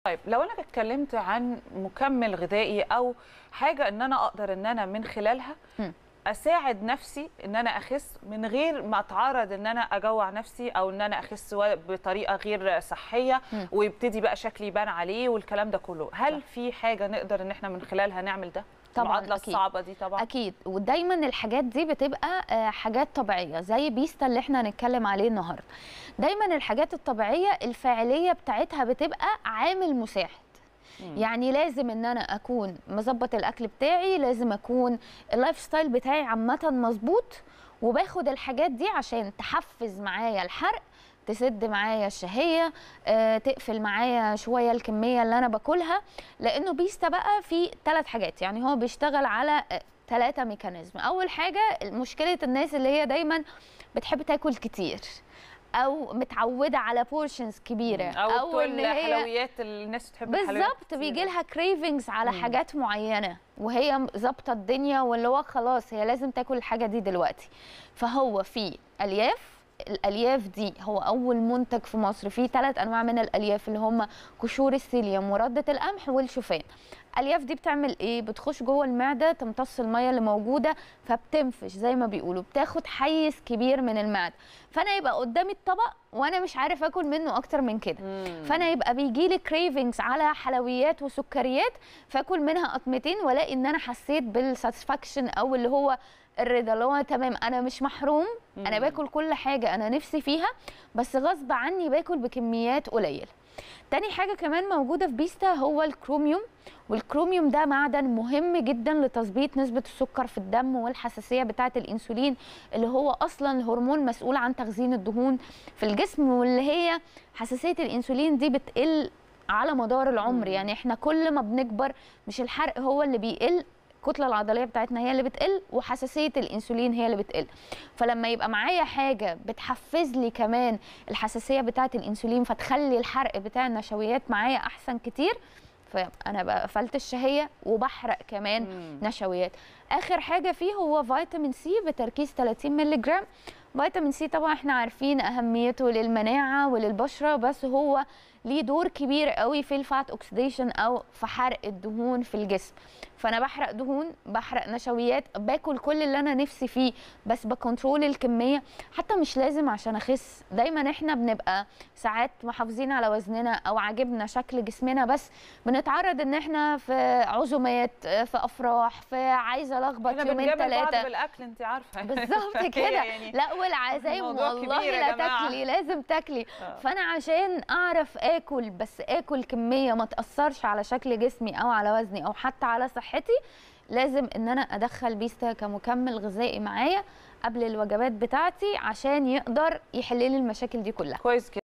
طيب لو انا اتكلمت عن مكمل غذائي او حاجه ان انا اقدر ان انا من خلالها مم. اساعد نفسي ان انا اخس من غير ما اتعرض ان انا اجوع نفسي او ان انا اخس و- بطريقه غير صحيه مم. ويبتدي بقى شكلي يبان عليه والكلام ده كله هل صح. في حاجه نقدر ان احنا من خلالها نعمل ده طبعاً، المعادله أكيد. الصعبه دي طبعا اكيد ودايما الحاجات دي بتبقى آه، حاجات طبيعيه زي بيستا اللي احنا هنتكلم عليه النهارده دايما الحاجات الطبيعيه الفاعليه بتاعتها بتبقى عامل مساعد مم. يعني لازم ان انا اكون مظبط الاكل بتاعي لازم اكون اللايف ستايل بتاعي عامه مظبوط وباخد الحاجات دي عشان تحفز معايا الحرق تسد معايا الشهيه آه، تقفل معايا شويه الكميه اللي انا باكلها لانه بيستا بقى في ثلاث حاجات يعني هو بيشتغل على ثلاثه ميكانيزم اول حاجه مشكله الناس اللي هي دايما بتحب تاكل كتير او متعوده على بورشنز كبيره او, أو ان هي الحلويات اللي الناس بتحب الحلويات بالظبط كتير. بيجي لها كريفنجز على مم. حاجات معينه وهي ظابطه الدنيا واللي هو خلاص هي لازم تاكل الحاجه دي دلوقتي فهو في الياف الالياف دي هو اول منتج في مصر فيه ثلاث انواع من الالياف اللي هم قشور السيليوم ورده القمح والشوفان الالياف دي بتعمل ايه بتخش جوه المعده تمتص الميه اللي موجوده فبتنفش زي ما بيقولوا بتاخد حيز كبير من المعده فانا يبقى قدامي الطبق وانا مش عارف اكل منه اكتر من كده مم. فانا يبقى بيجي لي كريفنجز على حلويات وسكريات فاكل منها قطمتين والاقي ان انا حسيت بالساتسفاكشن او اللي هو الرضا اللي هو تمام انا مش محروم انا مم. باكل كل حاجه انا نفسي فيها بس غصب عني باكل بكميات قليله تاني حاجه كمان موجوده في بيستا هو الكروميوم والكروميوم ده معدن مهم جدا لتظبيط نسبه السكر في الدم والحساسيه بتاعه الانسولين اللي هو اصلا الهرمون مسؤول عن تخزين الدهون في الجسم واللي هي حساسيه الانسولين دي بتقل على مدار العمر مم. يعني احنا كل ما بنكبر مش الحرق هو اللي بيقل الكتله العضليه بتاعتنا هي اللي بتقل وحساسيه الانسولين هي اللي بتقل فلما يبقى معايا حاجه بتحفز لي كمان الحساسيه بتاعه الانسولين فتخلي الحرق بتاع النشويات معايا احسن كتير فانا بقى قفلت الشهيه وبحرق كمان مم. نشويات اخر حاجه فيه هو فيتامين سي بتركيز 30 مللي جرام فيتامين سي طبعا احنا عارفين اهميته للمناعه وللبشره بس هو ليه دور كبير قوي في الفات اوكسيديشن او في حرق الدهون في الجسم فانا بحرق دهون بحرق نشويات باكل كل اللي انا نفسي فيه بس بكنترول الكميه حتى مش لازم عشان اخس دايما احنا بنبقى ساعات محافظين على وزننا او عاجبنا شكل جسمنا بس بنتعرض ان احنا في عزومات في افراح في عايزه الخبط احنا يومين بنجامل بعض ثلاثه بالاكل انت عارفه بالظبط هي كده يعني لا والعزايم الموضوع والله كبير يا لا جماعة. تاكلي لازم تاكلي آه. فانا عشان اعرف اكل بس اكل كميه ما تاثرش على شكل جسمي او على وزني او حتى على صحتي لازم ان انا ادخل بيستا كمكمل غذائي معايا قبل الوجبات بتاعتي عشان يقدر يحل لي المشاكل دي كلها كويس